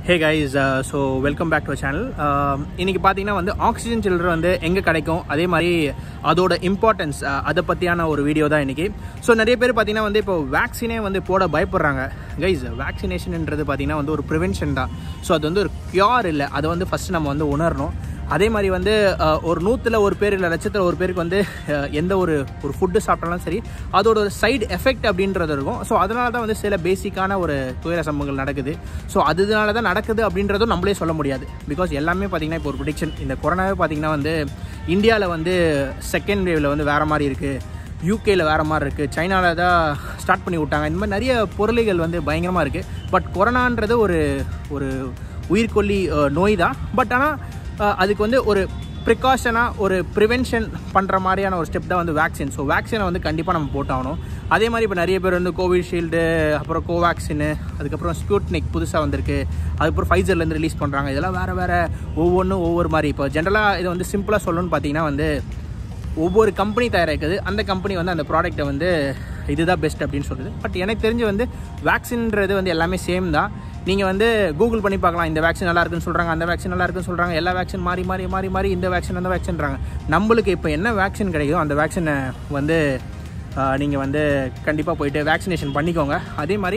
hey guys so welcome back to channel இன்னைக்கு பார்த்தீங்கன்னா வந்து ஆக்சிஜன் சிலிண்டர் வந்து எங்கே கிடைக்கும் அதே மாதிரி அதோட இம்பார்ட்டன்ஸ் அதை பற்றியான ஒரு வீடியோ தான் இன்னைக்கு ஸோ நிறைய பேர் பார்த்தீங்கன்னா வந்து இப்போ வேக்சினே வந்து போட பயப்படுறாங்க கைஸ் வேக்சினேஷன்ன்றது பார்த்தீங்கன்னா வந்து ஒரு ப்ரிவென்ஷன் தான் ஸோ அது வந்து ஒரு க்யூர் இல்லை அதை வந்து ஃபஸ்ட்டு நம்ம வந்து உணரணும் அதே மாதிரி வந்து அஹ், ஒரு நூற்றில் ஒரு பேர் இல்லை லட்சத்தில் ஒரு பேருக்கு வந்து அஹ், எந்த ஒரு ஒரு ஃபுட்டு சாப்பிட்டாலும் சரி அதோட ஒரு சைடு எஃபெக்ட் அப்படின்றது இருக்கும் ஸோ அதனால தான் வந்து சில பேசிக்கான ஒரு துயர சம்பவங்கள் நடக்குது ஸோ அதனால தான் நடக்குது அப்படின்றதும் நம்மளே சொல்ல முடியாது பிகாஸ் எல்லாமே பார்த்தீங்கன்னா இப்போ ஒரு ப்ரிடிக்ஷன் இந்த கொரோனாவே பார்த்தீங்கன்னா வந்து இந்தியாவில் வந்து செகண்ட் வேவில் வந்து வேறு மாதிரி இருக்குது யூகேல வேறு மாதிரி இருக்குது சைனாவில் தான் ஸ்டார்ட் பண்ணி விட்டாங்க இந்த மாதிரி நிறைய பொருளைகள் வந்து பயங்கரமாக இருக்குது பட் கொரோனான்றது ஒரு ஒரு உயிர்கொல்லி அஹ், நோய் தான் பட் ஆனால் அதுக்கு வந்து ஒரு ப்ரிகாஷனாக ஒரு ப்ரிவென்ஷன் பண்ணுற மாதிரியான ஒரு ஸ்டெப் தான் வந்து வேக்சின் ஸோ வேக்சினை வந்து கண்டிப்பாக நம்ம போட்டாகணும் அதே மாதிரி இப்போ நிறைய பேர் வந்து கோவிஷீல்டு அப்புறம் கோவேக்சின் அதுக்கப்புறம் ஸ்பூட்னிக் புதுசாக வந்திருக்கு அதுக்கப்புறம் ஃபைசர்லேருந்து ரிலீஸ் பண்ணுறாங்க இதெல்லாம் வேறு வேறு ஒவ்வொன்றும் ஒவ்வொரு மாதிரி இப்போ ஜென்ரலாக இதை வந்து சிம்பிளாக சொல்லணும்னு பார்த்தீங்கன்னா வந்து ஒவ்வொரு கம்பெனி தயாரிக்குது அந்த கம்பெனி வந்து அந்த ப்ராடக்ட்டை வந்து இதுதான் பெஸ்ட் அப்படின்னு சொல்லுது பட் எனக்கு தெரிஞ்சு வந்து வேக்சின்ன்றது வந்து எல்லாமே சேம் தான் நீங்கள் வந்து கூகுள் பண்ணி பார்க்கலாம் இந்த வேக்சின் நல்லா இருக்குன்னு சொல்கிறாங்க அந்த வேக்சின் நல்லா இருக்குன்னு சொல்கிறாங்க எல்லா வேக்சின் மாறி மாறி மாறி மாறி இந்த வேக்சின் அந்த வேக்சின்றாங்க நம்மளுக்கு இப்போ என்ன வேக்சின் கிடைக்குதோ அந்த வேக்சினை வந்து நீங்கள் வந்து கண்டிப்பாக போயிட்டு வேக்சினேஷன் பண்ணிக்கோங்க அதே மாதிரி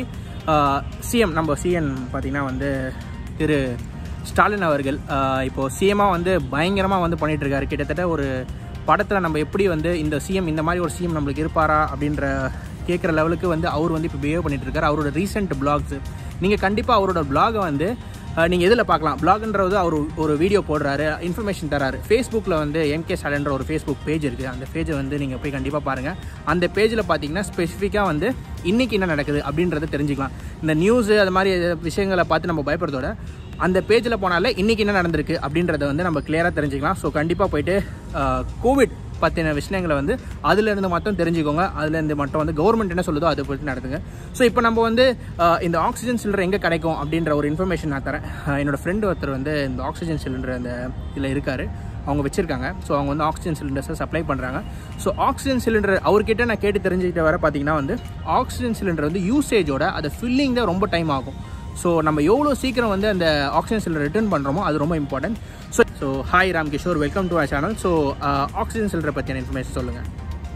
சிஎம் நம்ம சிஎம் பார்த்திங்கன்னா வந்து திரு ஸ்டாலின் அவர்கள் ஆஹ், இப்போ சிஎம்மாக வந்து பயங்கரமாக வந்து பண்ணிட்டு இருக்காரு கிட்டத்தட்ட ஒரு படத்தில் நம்ம எப்படி வந்து இந்த சிஎம் இந்த மாதிரி ஒரு சிஎம் நம்மளுக்கு இருப்பாரா அப்படின்ற கேட்குற லெவலுக்கு வந்து அவர் வந்து இப்போ பிஹேவ் பண்ணிட்டு இருக்காரு அவரோட ரீசெண்ட் பிளாக்ஸ் நீங்கள் கண்டிப்பாக அவரோட பிளாகை வந்து நீங்கள் எதில் பார்க்கலாம் பிளாக்ன்றது அவர் ஒரு வீடியோ போடுறாரு இன்ஃபர்மேஷன் தராரு ஃபேஸ்புக்கில் வந்து எம்கே ஸ்டாலின்ற ஒரு ஃபேஸ்புக் பேஜ் இருக்குது அந்த பேஜை வந்து நீங்கள் போய் கண்டிப்பாக பாருங்கள் அந்த பேஜில் பார்த்தீங்கன்னா ஸ்பெசிஃபிக்காக வந்து இன்றைக்கி என்ன நடக்குது அப்படின்றத தெரிஞ்சுக்கலாம் இந்த நியூஸு அது மாதிரி விஷயங்களை பார்த்து நம்ம பயப்படுறதோட அந்த பேஜில் போனாலே இன்றைக்கி என்ன நடந்திருக்கு அப்படின்றத வந்து நம்ம கிளியராக தெரிஞ்சுக்கலாம் ஸோ கண்டிப்பாக போயிட்டு கோவிட் பற்றின விஷயங்களை வந்து அதுலேருந்து மட்டும் தெரிஞ்சுக்கோங்க அதுலேருந்து மட்டும் வந்து கவர்மெண்ட் என்ன சொல்லுதோ அதை பற்றி நடத்துங்க ஸோ இப்போ நம்ம வந்து அஹ், இந்த ஆக்சிஜன் சிலிண்டர் எங்கே கிடைக்கும் அப்படின்ற ஒரு இன்ஃபர்மேஷன் நான் தரேன் அஹ், என்னோட ஃப்ரெண்டு ஒருத்தர் வந்து இந்த ஆக்சிஜன் சிலிண்டர் அந்த இதில் இருக்கார் அவங்க வச்சுருக்காங்க ஸோ அவங்க வந்து ஆக்சிஜன் சிலிண்டர்ஸை சப்ளை பண்ணுறாங்க ஸோ ஆக்சிஜன் சிலிண்டர் அவர்கிட்ட நான் கேட்டு தெரிஞ்சுக்கிட்ட வர பார்த்தீங்கன்னா வந்து ஆக்சிஜன் சிலிண்டர் வந்து யூசேஜோட அதை ஃபில்லிங் தான் ரொம்ப டைம் ஆகும் ஸோ நம்ம எவ்வளோ சீக்கிரம் வந்து அந்த ஆக்சிஜன் சிலிண்டர் ரிட்டர்ன் பண்ணுறோமோ அது ரொம்ப important so so hi Ram Kishore welcome to our channel so oxygen சிலிண்டரை பற்றின இன்ஃபர்மேஷன் சொல்லுங்கள்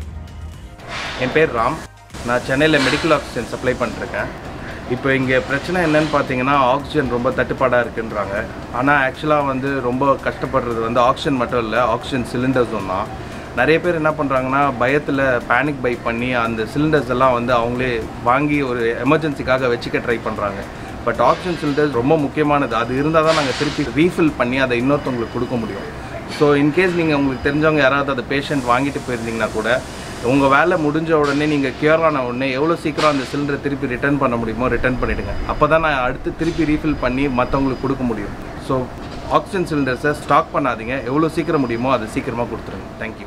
என் பேர் ராம் நான் சென்னையில் மெடிக்கல் ஆக்சிஜன் சப்ளை பண்ணிருக்கேன் இப்போ இங்கே பிரச்சனை என்னன்னு பார்த்தீங்கன்னா ஆக்சிஜன் ரொம்ப தட்டுப்பாடாக இருக்குன்றாங்க ஆனால் ஆக்சுவலாக வந்து ரொம்ப கஷ்டப்படுறது வந்து ஆக்சிஜன் மட்டும் இல்லை ஆக்சிஜன் சிலிண்டர்ஸும் தான் நிறைய பேர் என்ன பண்ணுறாங்கன்னா பயத்தில் பேனிக் பை பண்ணி அந்த சிலிண்டர்ஸ் எல்லாம் வந்து அவங்களே வாங்கி ஒரு எமர்ஜென்சிக்காக வச்சுக்க ட்ரை பண்ணுறாங்க பட் ஆக்சிஜன் சிலிண்டர்ஸ் ரொம்ப முக்கியமானது அது இருந்தால் தான் நாங்கள் திருப்பி ரீஃபில் பண்ணி அதை இன்னொருத்தவங்களுக்கு கொடுக்க முடியும் ஸோ இன்கேஸ் நீங்கள் உங்களுக்கு தெரிஞ்சவங்க யாராவது அந்த பேஷண்ட் வாங்கிட்டு போயிருந்தீங்கன்னா கூட உங்கள் வேலை முடிஞ்ச உடனே நீங்கள் கியூர் ஆன உடனே எவ்வளோ சீக்கிரம் அந்த சிலிண்டரை திருப்பி ரிட்டர்ன் பண்ண முடியுமோ ரிட்டர்ன் பண்ணிவிடுங்க அப்போ தான் நான் அடுத்து திருப்பி ரீஃபில் பண்ணி மற்றவங்களுக்கு கொடுக்க முடியும் ஸோ ஆக்சிஜன் சிலிண்டர்ஸை ஸ்டாக் பண்ணாதீங்க எவ்வளோ சீக்கிரம் முடியுமோ அதை சீக்கிரமாக கொடுத்துருங்க தேங்க்யூ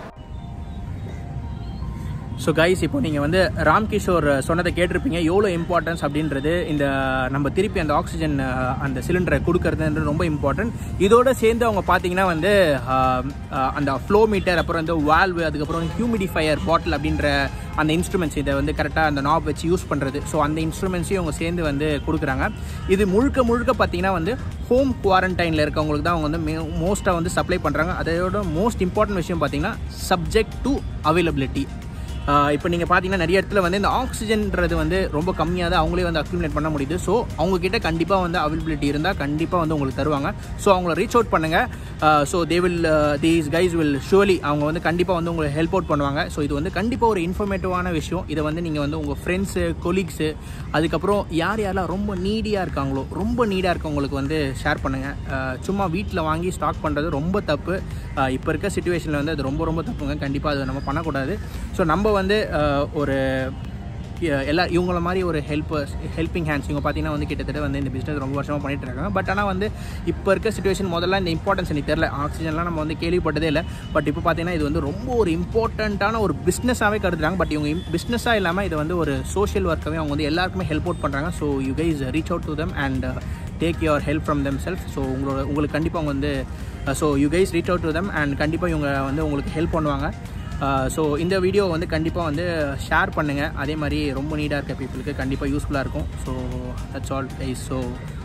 ஸோ கைஸ் இப்போ நீங்கள் வந்து ராம் கிஷோர் சொன்னதை கேட்டிருப்பீங்க எவ்வளோ இம்பார்ட்டன்ஸ் அப்படின்றது இந்த நம்ம திருப்பி அந்த ஆக்சிஜன் அஹ், அந்த சிலிண்டரை கொடுக்கறதுன்றது ரொம்ப இம்பார்ட்டன்ட் இதோட சேர்ந்து அவங்க பார்த்தீங்கன்னா வந்து அஹ், அஹ், அந்த ஃப்ளோ மீட்டர் அப்புறம் இந்த வால்வு அதுக்கப்புறம் ஹியூமிடிஃபையர் பாட்டில் அப்படின்ற அந்த இன்ஸ்ட்ருமெண்ட்ஸ் இதை வந்து கரெக்டாக அந்த நாப் வச்சு யூஸ் பண்ணுறது ஸோ அந்த இன்ஸ்ட்ருமெண்ட்ஸையும் அவங்க சேர்ந்து வந்து கொடுக்குறாங்க இது முழுக்க முழுக்க பார்த்தீங்கன்னா வந்து ஹோம் குவாரண்டைனில் இருக்கவங்களுக்கு தான் அவங்க வந்து மோஸ்ட்டாக வந்து சப்ளை பண்ணுறாங்க அதோட மோஸ்ட் இம்பார்ட்டன்ட் விஷயம் பார்த்தீங்கன்னா சப்ஜெக்ட் டு அவைலபிலிட்டி இப்போ நீங்கள் பார்த்தீங்கன்னா நிறைய இடத்துல வந்து இந்த ஆக்சிஜன்ன்றது வந்து ரொம்ப கம்மியாக தான் அவங்களே வந்து அக்யூமுலேட் பண்ண முடியுது ஸோ அவங்கக்கிட்ட கண்டிப்பாக வந்து அவைலபிலிட்டி இருந்தால் கண்டிப்பாக வந்து உங்களுக்கு தருவாங்க ஸோ அவங்கள ரீச் அவுட் பண்ணுங்கள் so they will these guys will surely அவங்க வந்து கண்டிப்பாக வந்து உங்களுக்கு ஹெல்ப் அவுட் பண்ணுவாங்க ஸோ இது வந்து கண்டிப்பாக ஒரு இன்ஃபர்மேட்டிவான விஷயம் இதை வந்து நீங்கள் வந்து உங்கள் ஃப்ரெண்ட்ஸு கொலீக்ஸு அதுக்கப்புறம் யார் யாரெல்லாம் ரொம்ப நீடியாக இருக்காங்களோ ரொம்ப நீடாக இருக்கவங்களுக்கு வந்து ஷேர் பண்ணுங்கள் சும்மா வீட்டில் வாங்கி ஸ்டாக் பண்ணுறது ரொம்ப தப்பு இப்போ இருக்க சுச்சுவேஷனில் வந்து அது ரொம்ப ரொம்ப தப்புங்க கண்டிப்பாக அதை நம்ம பண்ணக்கூடாது ஸோ நம்ம வந்து அஹ், ஒரு எ- எல்லா இவங்கள மாதிரி ஒரு ஹெல்ப்பர்ஸ் ஹெல்பிங் ஹேண்ட்ஸ் இவங்க பார்த்தீங்கன்னா வந்து கிட்டத்தட்ட வந்து இந்த பிஸ்னஸ் ரொம்ப வருஷமாக பண்ணிட்டு இருக்காங்க பட் ஆனால் வந்து இப்போ இருக்க சுச்சுவேஷன் முதல்ல இந்த இம்பார்ட்டன்ஸ் எனக்கு தெரில ஆக்சிஜன்லாம் நம்ம வந்து கேள்விப்பட்டதே இல்லை பட் இப்போ பார்த்தீங்கன்னா இது வந்து ரொம்ப ஒரு இம்பார்ட்டண்ட்டான ஒரு பிஸ்னஸாகவே கருதுறாங்க பட் இவங்க பிஸ்னஸாக இல்லாமல் இது வந்து ஒரு சோஷியல் ஒர்க்காகவே அவங்க வந்து எல்லாருக்குமே ஹெல்ப் அவுட் பண்ணுறாங்க so you guys reach out to them and take your help from them self so உங்களோட உங்களுக்கு கண்டிப்பாக அவங்க வந்து so you guys reach out to them and கண்டிப்பாக இவங்க வந்து உங்களுக்கு ஹெல்ப் பண்ணுவாங்க ஸோ இந்த வீடியோ வந்து கண்டிப்பாக வந்து ஷேர் பண்ணுங்கள் அதே மாதிரி ரொம்ப நீடாக இருக்க பீப்புளுக்கு கண்டிப்பாக யூஸ்ஃபுல்லாக இருக்கும் so that's all guys so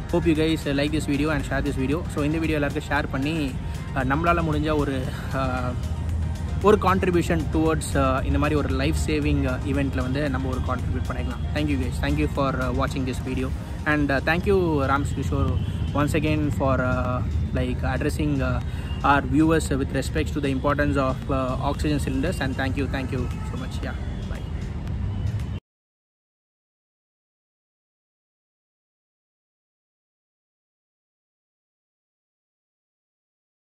hope you guys like this video and share this video so இந்த வீடியோ எல்லாருக்கும் ஷேர் பண்ணி நம்மளால் முடிஞ்ச ஒரு ஒரு கான்ட்ரிபியூஷன் டுவர்ட்ஸ் இந்த மாதிரி ஒரு லைஃப் சேவிங் ஈவெண்ட்டில் வந்து நம்ம ஒரு கான்ட்ரிபியூட் பண்ணிக்கலாம் தேங்க்யூ கைஸ் தேங்க்யூ ஃபார் வாட்சிங் this video and thank you Rams Kishore once again for uh, like addressing uh, our viewers with respect to the importance of uh, oxygen cylinders and thank you thank you so much yeah